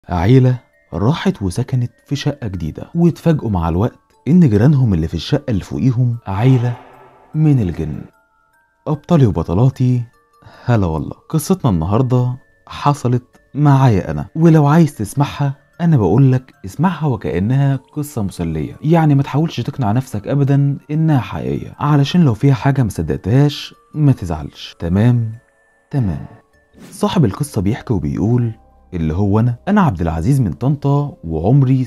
عيلة راحت وسكنت في شقة جديدة واتفاجئوا مع الوقت إن جيرانهم اللي في الشقة اللي فوقيهم عيلة من الجن أبطالي وبطلاتي هلا والله قصتنا النهاردة حصلت معايا أنا ولو عايز تسمعها أنا بقولك اسمعها وكأنها قصة مسلية يعني ما تحاولش تقنع نفسك أبدا إنها حقيقية علشان لو فيها حاجة مصدقتهاش ما تزعلش تمام تمام صاحب القصة بيحكي وبيقول اللي هو أنا أنا عبد العزيز من طنطا وعمري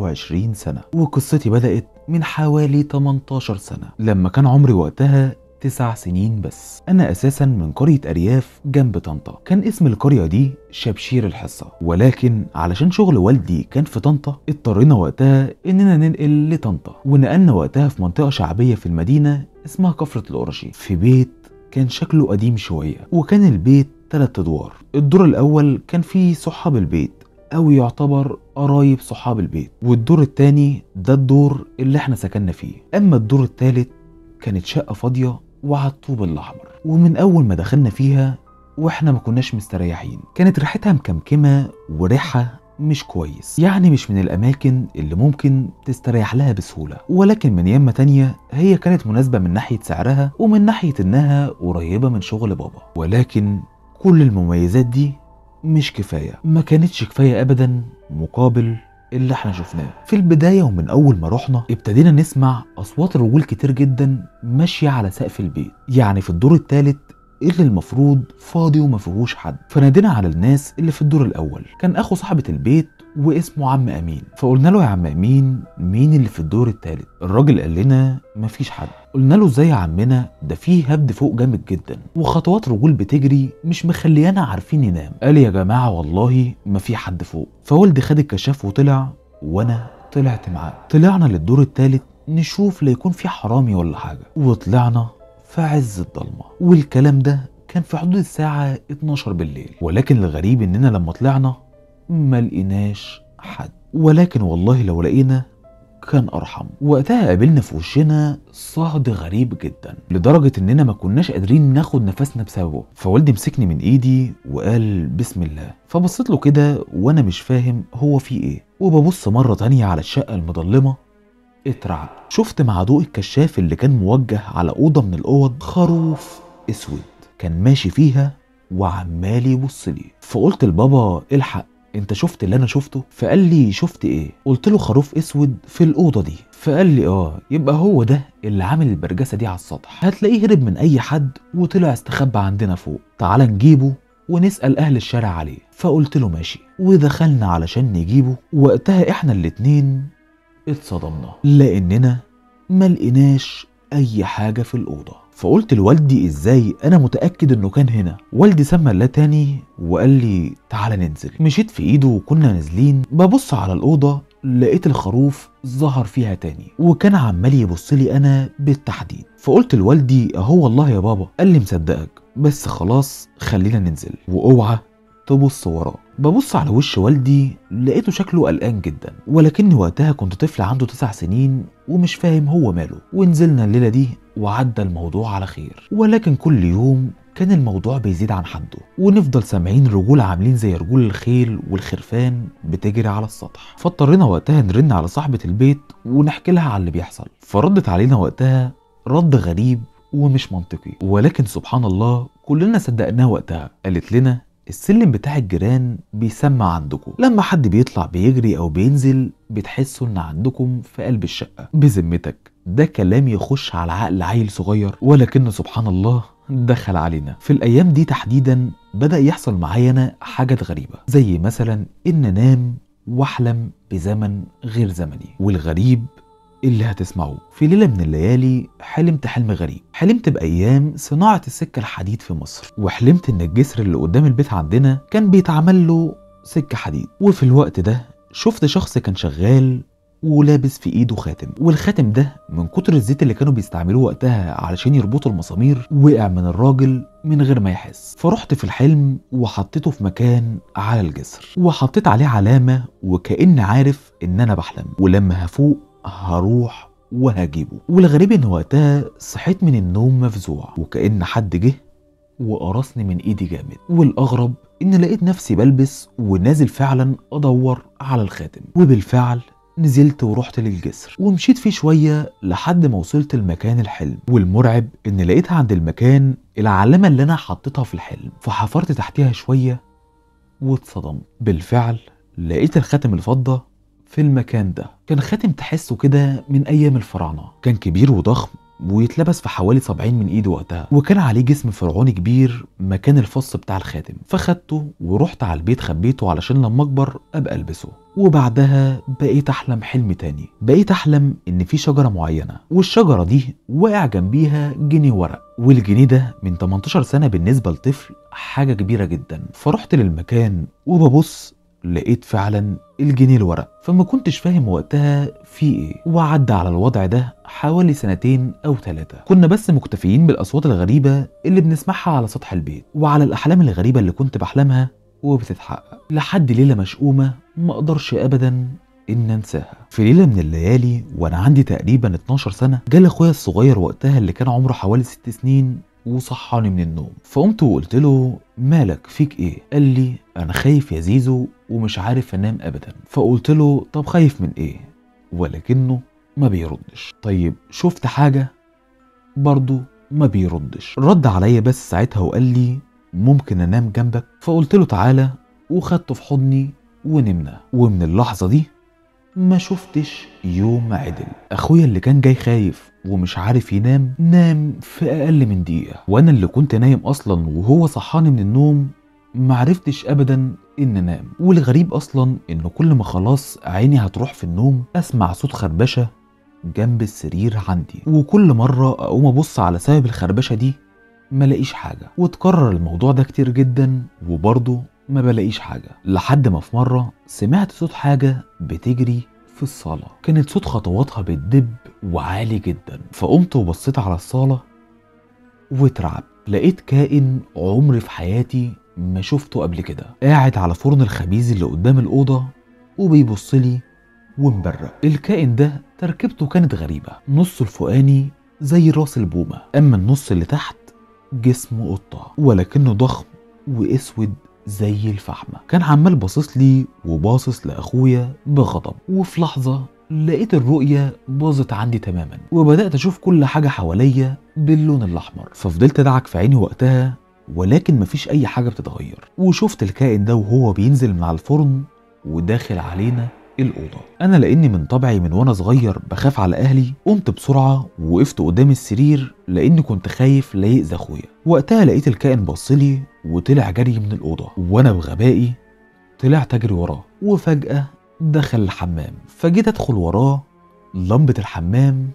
27 سنة وقصتي بدأت من حوالي 18 سنة لما كان عمري وقتها تسع سنين بس أنا أساسا من قرية أرياف جنب طنطا كان اسم القرية دي شبشير الحصة ولكن علشان شغل والدي كان في طنطا اضطرينا وقتها إننا ننقل لطنطا ونقلنا وقتها في منطقة شعبية في المدينة اسمها كفرة القرشي في بيت كان شكله قديم شوية وكان البيت تلات أدوار الدور الأول كان فيه صحاب البيت أو يعتبر قرايب صحاب البيت والدور التاني ده الدور اللي احنا سكننا فيه أما الدور التالت كانت شقة فاضية وعلى الطوب الأحمر ومن أول ما دخلنا فيها واحنا ما كناش مستريحين كانت ريحتها مكمكمة وريحة مش كويس يعني مش من الأماكن اللي ممكن تستريح لها بسهولة ولكن من يمة تانية هي كانت مناسبة من ناحية سعرها ومن ناحية إنها قريبة من شغل بابا ولكن كل المميزات دي مش كفاية ما كانتش كفاية أبدا مقابل اللي احنا شفناه في البداية ومن أول ما رحنا ابتدينا نسمع أصوات رجول كتير جدا ماشية على سقف البيت يعني في الدور الثالث اللي المفروض فاضي وما فيهوش حد فنادينا على الناس اللي في الدور الأول كان أخو صاحبة البيت واسمه عم أمين فقلنا له يا عم أمين مين اللي في الدور الثالث الراجل قال لنا مفيش حد قلنا له ازاي يا عمنا ده فيه هبد فوق جامد جدا وخطوات رجول بتجري مش مخليانا عارفين ننام قال يا جماعه والله ما في حد فوق فوالدي خد الكشاف وطلع وانا طلعت معاه طلعنا للدور الثالث نشوف ليكون في حرامي ولا حاجه وطلعنا في عز الضلمه والكلام ده كان في حدود الساعه 12 بالليل ولكن الغريب اننا لما طلعنا ما لقيناش حد ولكن والله لو لقينا كان ارحم وقتها قابلنا في وشنا صهد غريب جدا لدرجه اننا ما كناش قادرين ناخد نفسنا بسببه فوالدي مسكني من ايدي وقال بسم الله فبصيت له كده وانا مش فاهم هو في ايه وببص مره تانية على الشقه المظلمه اترعب شفت مع ضوء الكشاف اللي كان موجه على اوضه من الاوض خروف اسود كان ماشي فيها وعمال يبص لي فقلت لبابا الحق انت شفت اللي انا شفته فقال لي شفت ايه قلت له خروف اسود في الاوضه دي فقال لي اه يبقى هو ده اللي عامل البرجسه دي على السطح هتلاقيه هرب من اي حد وطلع استخبى عندنا فوق تعال نجيبه ونسال اهل الشارع عليه فقلت له ماشي ودخلنا علشان نجيبه وقتها احنا الاتنين اتصدمنا لاننا ما لقيناش اي حاجه في الاوضه فقلت لوالدي ازاي انا متاكد انه كان هنا والدي سمى الله تاني وقال لي تعالى ننزل مشيت في ايده وكنا نازلين ببص على الاوضه لقيت الخروف ظهر فيها تاني وكان عمال يبص لي انا بالتحديد فقلت لوالدي اهو والله يا بابا قال لي مصدقك بس خلاص خلينا ننزل واوعى تبص وراه ببص على وش والدي لقيته شكله قلقان جدا ولكني وقتها كنت طفل عنده تسع سنين ومش فاهم هو ماله ونزلنا الليلة دي وعدى الموضوع على خير ولكن كل يوم كان الموضوع بيزيد عن حده ونفضل سامعين رجول عاملين زي رجول الخيل والخرفان بتجري على السطح فاضطرينا وقتها نرن على صاحبة البيت ونحكي لها على اللي بيحصل فردت علينا وقتها رد غريب ومش منطقي ولكن سبحان الله كلنا صدقناه وقتها قالت لنا السلم بتاع الجيران بيسمع عندكم لما حد بيطلع بيجري او بينزل بتحسوا ان عندكم في قلب الشقه بذمتك ده كلام يخش على عقل عيل صغير ولكن سبحان الله دخل علينا في الايام دي تحديدا بدا يحصل معايا انا حاجات غريبه زي مثلا ان انام واحلم بزمن غير زمني والغريب اللي هتسمعوه في ليلة من الليالي حلمت حلم غريب حلمت بأيام صناعة السكة الحديد في مصر وحلمت إن الجسر اللي قدام البيت عندنا كان بيتعمل له سكة حديد وفي الوقت ده شفت شخص كان شغال ولابس في ايده خاتم والخاتم ده من كتر الزيت اللي كانوا بيستعملوه وقتها علشان يربطوا المسامير وقع من الراجل من غير ما يحس فرحت في الحلم وحطيته في مكان على الجسر وحطيت عليه علامة وكأن عارف ان انا بحلم ولما هفوق هروح وهجيبه والغريب ان وقتها صحيت من النوم مفزوع وكأن حد جه وقرصني من ايدي جامد والاغرب ان لقيت نفسي بلبس ونازل فعلا ادور على الخاتم وبالفعل نزلت ورحت للجسر ومشيت فيه شوية لحد ما وصلت المكان الحلم والمرعب ان لقيتها عند المكان العلامة اللي انا حطيتها في الحلم فحفرت تحتها شوية واتصدمت بالفعل لقيت الخاتم الفضة في المكان ده كان خاتم تحسه كده من ايام الفراعنة كان كبير وضخم ويتلبس في حوالي 70 من ايده وقتها وكان عليه جسم فرعوني كبير مكان الفص بتاع الخاتم فخدته ورحت على البيت خبيته علشان لما اكبر ابقى البسه وبعدها بقيت احلم حلم تاني بقيت احلم ان في شجره معينه والشجره دي واقع جنبيها جنيه ورق والجنيه ده من 18 سنه بالنسبه لطفل حاجه كبيره جدا فرحت للمكان وببص لقيت فعلا الجنيه الورق فما كنتش فاهم وقتها في ايه وعدى على الوضع ده حوالي سنتين او ثلاثة كنا بس مكتفيين بالاصوات الغريبة اللي بنسمعها على سطح البيت وعلى الاحلام الغريبة اللي كنت بحلمها وبتتحقق لحد ليلة مشؤومة ما اقدرش ابدا ان انساها في ليله من الليالي وانا عندي تقريبا 12 سنه جالي اخويا الصغير وقتها اللي كان عمره حوالي 6 سنين وصحاني من النوم فقمت وقلت له مالك فيك ايه قال لي انا خايف يا زيزو ومش عارف انام ابدا فقلت له طب خايف من ايه ولكنه ما بيردش طيب شفت حاجه برضه ما بيردش رد عليا بس ساعتها وقال لي ممكن انام جنبك فقلت له تعالى وخدته في حضني ونمنا ومن اللحظه دي ما شفتش يوم عدل اخويا اللي كان جاي خايف ومش عارف ينام نام في اقل من دقيقه وانا اللي كنت نايم اصلا وهو صحاني من النوم معرفتش ابدا ان انام والغريب اصلا ان كل ما خلاص عيني هتروح في النوم اسمع صوت خربشه جنب السرير عندي وكل مره اقوم ابص على سبب الخربشه دي ما لاقيش حاجه وتكرر الموضوع ده كتير جدا وبرضه ما بلاقيش حاجه لحد ما في مره سمعت صوت حاجه بتجري في الصاله كانت صوت خطواتها بتدب وعالي جدا فقمت وبصيت على الصاله واترعب لقيت كائن عمري في حياتي ما شفته قبل كده قاعد على فرن الخبيز اللي قدام الأوضة وبيبص لي ومبرق الكائن ده تركيبته كانت غريبة نصه الفوقاني زي راس البومة أما النص اللي تحت جسمه قطة ولكنه ضخم وأسود زي الفحمة كان عمال باصص لي وباصص لأخويا بغضب وفي لحظة لقيت الرؤية باظت عندي تماما وبدأت أشوف كل حاجة حواليا باللون الأحمر ففضلت أدعك في عيني وقتها ولكن مفيش أي حاجة بتتغير وشفت الكائن ده وهو بينزل من على الفرن وداخل علينا الأوضة أنا لأني من طبعي من وأنا صغير بخاف على أهلي قمت بسرعة ووقفت قدام السرير لأني كنت خايف لا يأذي أخويا وقتها لقيت الكائن بصلي وطلع جري من الأوضة وأنا بغبائي طلعت أجري وراه وفجأة دخل الحمام فجيت أدخل وراه لمبة الحمام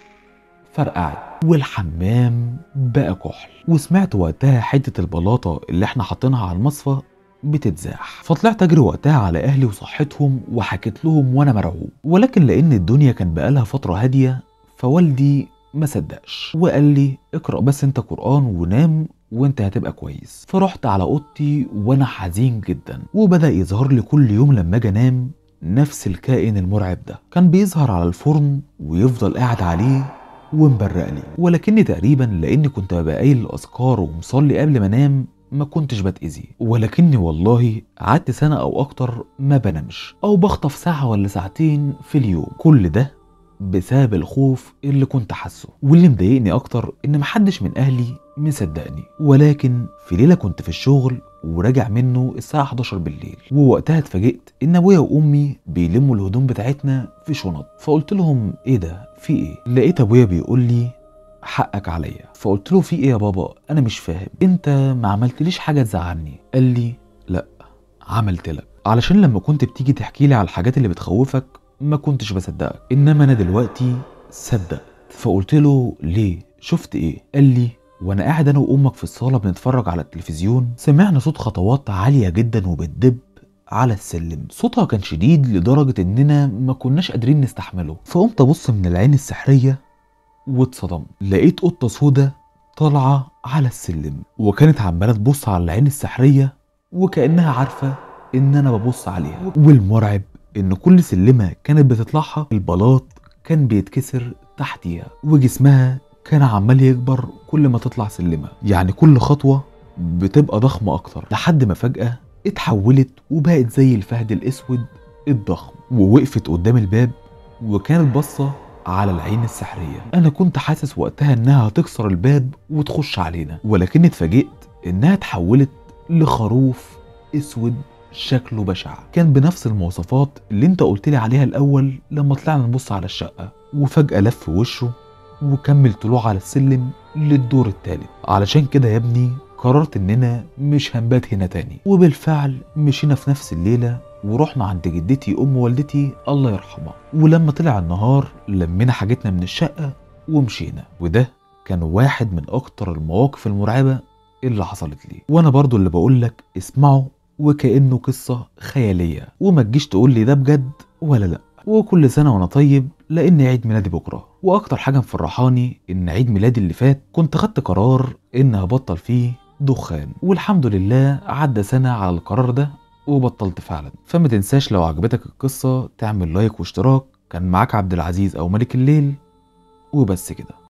فرقعت والحمام بقى كحل وسمعت وقتها حتة البلاطة اللي احنا حاطينها على المصفى بتتزاح فطلعت اجري وقتها على اهلي وصحتهم وحكيت لهم وانا مرعوب ولكن لان الدنيا كان بقالها فتره هاديه فوالدي ما صدقش وقال لي اقرا بس انت قران ونام وانت هتبقى كويس فرحت على اوضتي وانا حزين جدا وبدا يظهر لي كل يوم لما اجي انام نفس الكائن المرعب ده كان بيظهر على الفرن ويفضل قاعد عليه ومبرق لي ولكني تقريبا لاني كنت ببقى قايل الاذكار ومصلي قبل ما انام ما كنتش بتأذي ولكني والله قعدت سنة أو أكتر ما بنامش أو بخطف ساعة ولا ساعتين في اليوم كل ده بسبب الخوف اللي كنت حاسه واللي مضايقني أكتر إن محدش من أهلي مصدقني ولكن في ليلة كنت في الشغل وراجع منه الساعة 11 بالليل ووقتها اتفاجئت إن أبويا وأمي بيلموا الهدوم بتاعتنا في شنط فقلت لهم إيه ده في إيه لقيت أبويا بيقول لي حقك عليا فقلت له في ايه يا بابا انا مش فاهم انت ما عملتليش حاجه تزعلني قال لي لا عملت لك علشان لما كنت بتيجي تحكي لي على الحاجات اللي بتخوفك ما كنتش بصدقك انما انا دلوقتي صدقت فقلت له ليه شفت ايه قال لي وانا قاعد انا وامك في الصاله بنتفرج على التلفزيون سمعنا صوت خطوات عاليه جدا وبتدب على السلم صوتها كان شديد لدرجة إننا ما كناش قادرين نستحمله فقمت أبص من العين السحرية واتصدمت لقيت قطة سودة طالعة على السلم وكانت عمالة تبص على العين السحرية وكأنها عارفة إن أنا ببص عليها والمرعب إن كل سلمة كانت بتطلعها البلاط كان بيتكسر تحتيها وجسمها كان عمال يكبر كل ما تطلع سلمة يعني كل خطوة بتبقى ضخمة أكتر لحد ما فجأة اتحولت وبقت زي الفهد الأسود الضخم ووقفت قدام الباب وكانت باصة على العين السحرية أنا كنت حاسس وقتها إنها هتكسر الباب وتخش علينا ولكن اتفاجئت إنها اتحولت لخروف أسود شكله بشع كان بنفس المواصفات اللي انت قلت لي عليها الأول لما طلعنا نبص على الشقة وفجأة لف وشه وكمل طلوع على السلم للدور التالت علشان كده يا ابني قررت اننا مش هنبات هنا تاني وبالفعل مشينا في نفس الليلة ورحنا عند جدتي ام والدتي الله يرحمها ولما طلع النهار لمينا حاجتنا من الشقة ومشينا وده كان واحد من اكتر المواقف المرعبة اللي حصلت لي وانا برضو اللي بقولك اسمعه وكأنه قصة خيالية وما تجيش تقول لي ده بجد ولا لا وكل سنة وانا طيب لان عيد ميلادي بكرة واكتر حاجة مفرحاني ان عيد ميلادي اللي فات كنت خدت قرار ان هبطل فيه دخان والحمد لله عدى سنة على القرار ده وبطلت فعلا فما تنساش لو عجبتك القصة تعمل لايك واشتراك كان معاك عبد العزيز او ملك الليل وبس كده